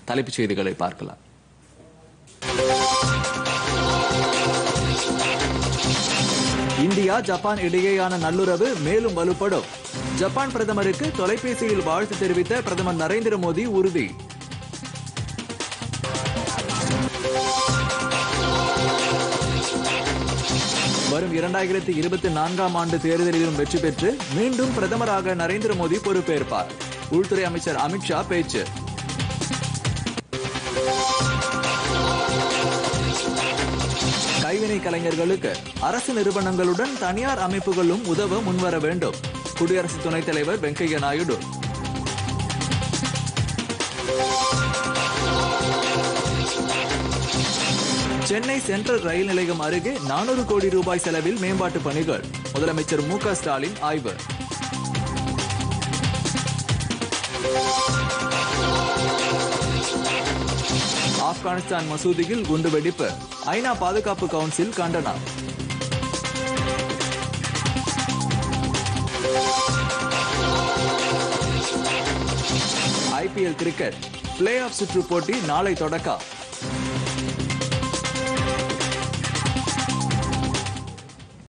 தலைப்புச் செய்திகளை பார்க்கலாம் இந்தியா ஜப்பான் இடையேயான நல்லுறவு மேலும் வலுப்படும் ஜப்பான் பிரதமருக்கு தொலைபேசியில் வாழ்த்து தெரிவித்த பிரதமர் நரேந்திர மோடி உறுதி வரும் இரண்டாயிரத்தி இருபத்தி நான்காம் ஆண்டு தேர்தலிலும் வெற்றி பெற்று மீண்டும் பிரதமராக நரேந்திர மோடி பொறுப்பேற்பார் உள்துறை அமைச்சர் அமித்ஷா பேச்சு கைவினை கலைஞர்களுக்கு அரசு நிறுவனங்களுடன் தனியார் அமைப்புகளும் உதவ முன்வர வேண்டும் குடியரசு துணைத் தலைவர் வெங்கையா நாயுடு சென்னை சென்ட்ரல் ரயில் நிலையம் அருகே நானூறு கோடி ரூபாய் செலவில் மேம்பாட்டு பணிகள் முதலமைச்சர் மு க ஸ்டாலின் ஆய்வு ஆப்கானிஸ்தான் மசூதியில் குண்டுவெடிப்பு ஐநா பாதுகாப்பு கவுன்சில் கண்டனம் ஐபிஎல் கிரிக்கெட் பிளே ஆஃப் சுற்று போட்டி நாளை தொடக்கம்